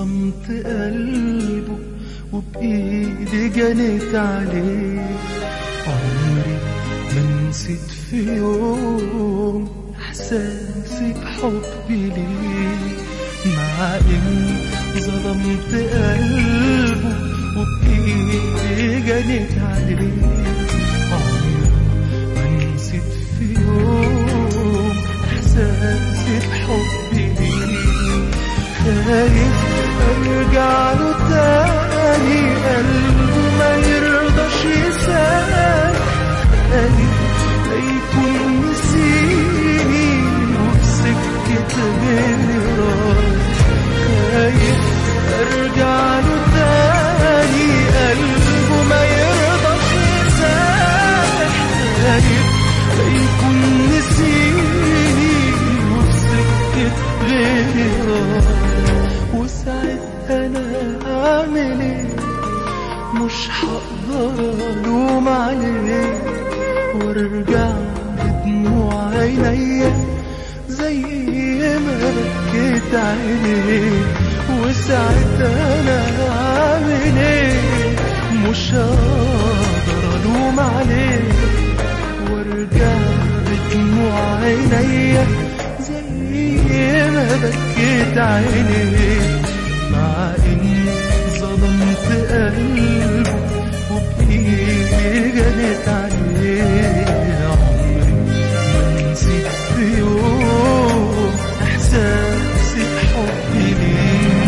ظلمت قلبه وبإيدي جنت عليه عمري ما نسيت في يوم إحساسي بحبي ليه مع إني ظلمت قلبه وبإيدي جنت عليه عمري ما نسيت في يوم إحساسي بحبي ليه خايف ارجع له تاني قلبه ما يرضاش يسال خايف لا يكون نسيني وفي سكة غيري رايح خايف ارجع له تاني قلبه ما يرضاش يسال خايف لا يكون نسيني وفي سكة غيري رايح وساعتها انا اعمل ايه مش هقدر الوم عليه وارجع بدموع عينيا زي ما بكيت عينيه وساعتها انا اعمل ايه مش هقدر الوم عليه وارجع بدموع عينيا زي ما بكيت عينيه مع اني ظلمت قلبه وبإيدي جنت عليه عمري ما نسيت في يوم إحساسي بحبي ليه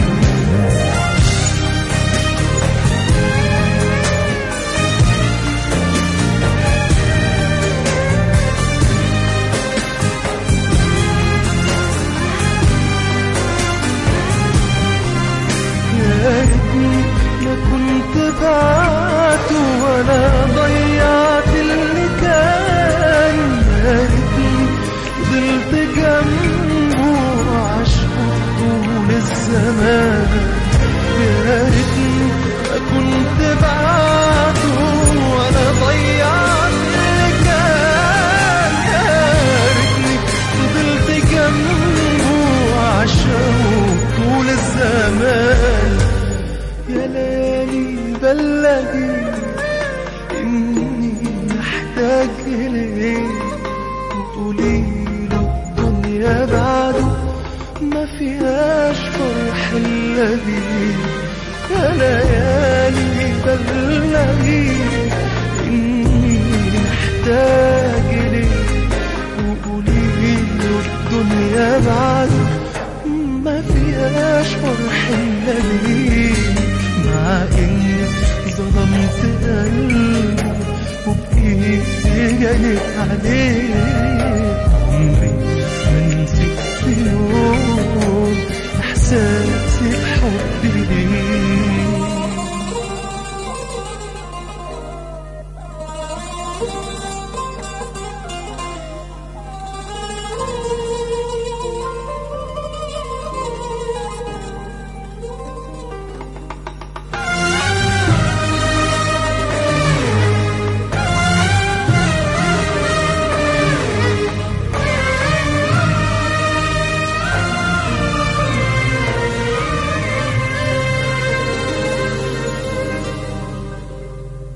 يا ريتني ما كنت بعته ولا ضيعت اللي كان يا ريتني فضلت جنبه وعشقه طول الزمان يا ريتني ما كنت بعته ولا ضيعت اللي كان يا ريتني فضلت جنبه وعشقه طول الزمان يا ليالي بلغي إني محتاج إليه وقولي له الدنيا بعده ما فيهاش فرح إلا بيه يا ليالي بلغي إني محتاج إليه وقولي له الدنيا بعده ما فيهاش فرح إلا بيه مع إني ظلمت قلبه وبإيدي جنت عليه